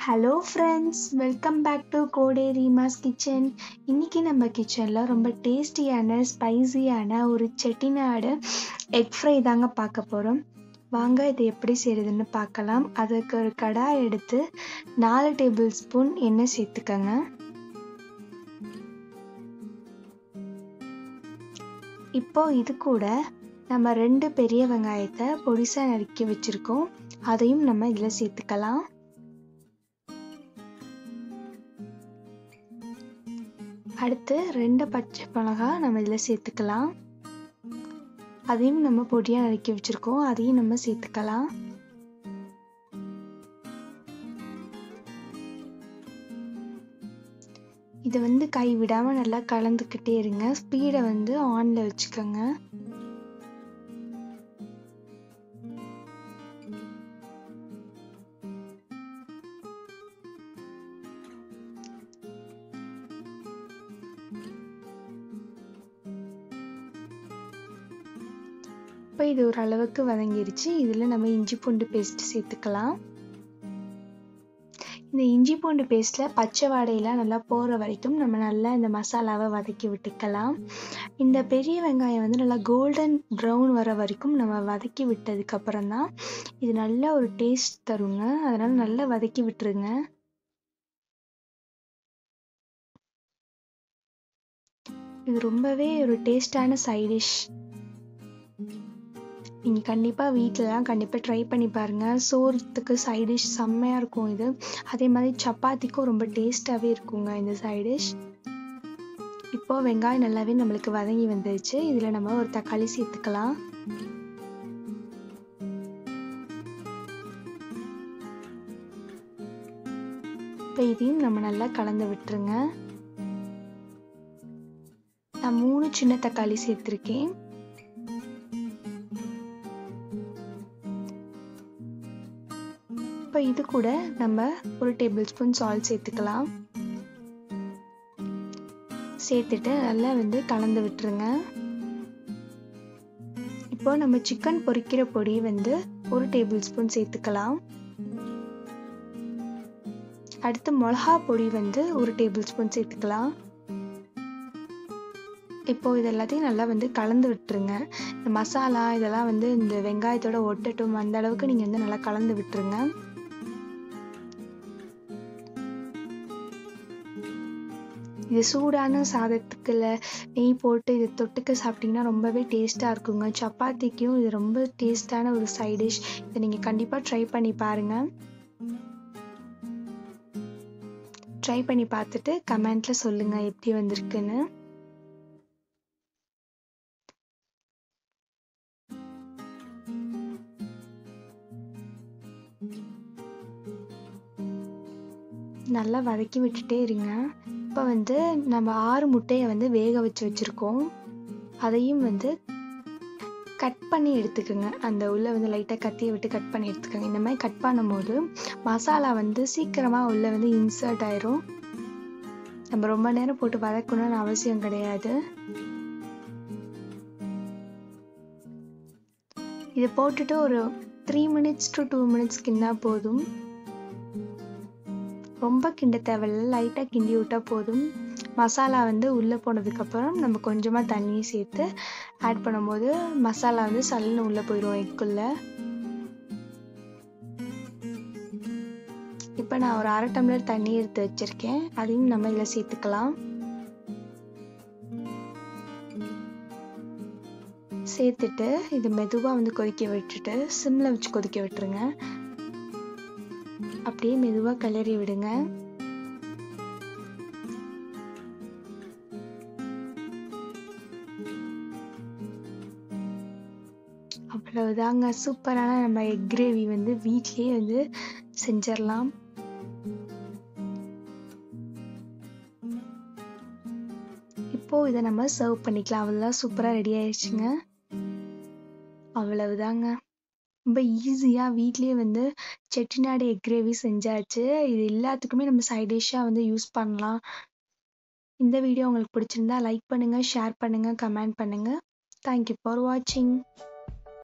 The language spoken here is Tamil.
hello friends welcome back to கோடே ரீமாஸ் கிச்சன் இன்றைக்கி நம்ம கிச்சனில் ரொம்ப டேஸ்டியான ஸ்பைசியான ஒரு செட்டிநாடு எக் ஃப்ரை தாங்க பார்க்க போகிறோம் வாங்க இது எப்படி செய்கிறதுன்னு பார்க்கலாம் அதுக்கு ஒரு கடாய் எடுத்து நாலு டேபிள் ஸ்பூன் எண்ணெய் சேர்த்துக்கங்க இப்போ இது கூட நம்ம ரெண்டு பெரிய வெங்காயத்தை பொடிசாக நறுக்கி வச்சுருக்கோம் அதையும் நம்ம இதில் சேர்த்துக்கலாம் அடுத்து ரெண்டு பச்சை மிளகா நம்ம இதில் சேர்த்துக்கலாம் அதையும் நம்ம பொடியாக நறுக்கி வச்சுருக்கோம் அதையும் நம்ம சேர்த்துக்கலாம் இதை வந்து கை விடாமல் நல்லா கலந்துக்கிட்டே இருங்க ஸ்பீடை வந்து ஆனில் வச்சுக்கோங்க இப்போ இது ஓரளவுக்கு வதங்கிருச்சு இதில் நம்ம இஞ்சி பூண்டு பேஸ்ட் சேர்த்துக்கலாம் இந்த இஞ்சி பூண்டு பேஸ்ட்டில் பச்சை வாடையெல்லாம் நல்லா போகிற வரைக்கும் நம்ம நல்லா இந்த மசாலாவை வதக்கி விட்டுக்கலாம் இந்த பெரிய வெங்காயம் வந்து நல்லா கோல்டன் ப்ரௌன் வர வரைக்கும் நம்ம வதக்கி விட்டதுக்கப்புறம் தான் இது நல்ல ஒரு டேஸ்ட் தருங்க அதனால் நல்லா வதக்கி விட்டுருங்க இது ரொம்பவே ஒரு டேஸ்டான சைடிஷ் நீங்கள் கண்டிப்பாக வீட்டிலலாம் கண்டிப்பாக ட்ரை பண்ணி பாருங்கள் சோறத்துக்கு சைடிஷ் செம்மையாக இருக்கும் இது அதே மாதிரி சப்பாத்திக்கும் ரொம்ப டேஸ்ட்டாகவே இருக்குங்க இந்த சைடிஷ் இப்போது வெங்காயம் நல்லாவே நம்மளுக்கு வதங்கி வந்துருச்சு இதில் நம்ம ஒரு தக்காளி சேர்த்துக்கலாம் இப்போ இதையும் நம்ம நல்லா கலந்து விட்டுருங்க நான் மூணு சின்ன தக்காளி சேர்த்துருக்கேன் இப்போ இது கூட நம்ம ஒரு டேபிள் ஸ்பூன் சால்ட் சேர்த்துக்கலாம் சேர்த்துட்டு நல்லா வந்து கலந்து விட்டுருங்க இப்போ நம்ம சிக்கன் பொரிக்கிற பொடி வந்து ஒரு டேபிள் ஸ்பூன் சேர்த்துக்கலாம் அடுத்து மிளகா பொடி வந்து ஒரு டேபிள் ஸ்பூன் சேர்த்துக்கலாம் இப்போ இது எல்லாத்தையும் நல்லா வந்து கலந்து விட்டுருங்க இந்த மசாலா இதெல்லாம் வந்து இந்த வெங்காயத்தோட ஒட்டட்டும் அந்த அளவுக்கு நீங்கள் வந்து நல்லா கலந்து விட்டுருங்க இது சூடான சாதத்துக்குள்ள நெய் போட்டு இது தொட்டுக்க சாப்பிட்டிங்கன்னா ரொம்பவே டேஸ்ட்டாக இருக்குங்க சப்பாத்திக்கும் இது ரொம்ப டேஸ்டான ஒரு சைட் டிஷ் இதை நீங்கள் கண்டிப்பாக ட்ரை பண்ணி பாருங்கள் ட்ரை பண்ணி பார்த்துட்டு கமெண்ட்டில் சொல்லுங்கள் எப்படி வந்திருக்குன்னு நல்லா வதக்கி விட்டுட்டே இருங்க இப்போ வந்து நம்ம ஆறு முட்டையை வந்து வேக வச்சு வச்சுருக்கோம் அதையும் வந்து கட் பண்ணி எடுத்துக்கோங்க அந்த உள்ளே வந்து லைட்டாக கத்தியை விட்டு கட் பண்ணி எடுத்துக்கோங்க இந்த மாதிரி கட் பண்ணும்போது மசாலா வந்து சீக்கிரமாக உள்ளே வந்து இன்சர்ட் ஆயிரும் நம்ம ரொம்ப நேரம் போட்டு வதக்கணும்னு அவசியம் கிடையாது இதை போட்டுட்டு ஒரு three minutes to two minutes கிண்டா போதும் ரொம்ப கிண்ட தேவையில்ல லைட்டாக கிண்டி விட்டால் போதும் மசாலா வந்து உள்ளே போனதுக்கப்புறம் நம்ம கொஞ்சமாக தண்ணி சேர்த்து ஆட் பண்ணும்போது மசாலா வந்து சல்லுன்னு உள்ளே போயிடும் எக்குள்ளே இப்போ நான் ஒரு அரை டம்ளர் தண்ணி எடுத்து வச்சுருக்கேன் அதையும் நம்ம இதில் சேர்த்துக்கலாம் சேர்த்துட்டு இது மெதுவாக வந்து கொதிக்க விட்டுட்டு சிம்மில் வச்சு கொதிக்க விட்டுருங்க அப்படியே மெதுவாக கிளறி விடுங்க அவ்வளவுதாங்க சூப்பரான நம்ம எக் கிரேவி வந்து வீட்லேயே வந்து செஞ்சிடலாம் இப்போ இதை நம்ம சர்வ் பண்ணிக்கலாம் அவ்வளோதான் சூப்பராக ரெடி ஆயிடுச்சுங்க அவ்வளவுதாங்க ரொம்ப ஈஸியாக வீட்லேயே வந்து செட்டிநாடு எக் கிரேவி செஞ்சாச்சு இது எல்லாத்துக்குமே நம்ம சைட் டிஷ்ஷாக வந்து யூஸ் பண்ணலாம் இந்த வீடியோ உங்களுக்கு பிடிச்சிருந்தா லைக் பண்ணுங்கள் ஷேர் பண்ணுங்கள் கமெண்ட் பண்ணுங்கள் தேங்க்யூ ஃபார் வாட்சிங்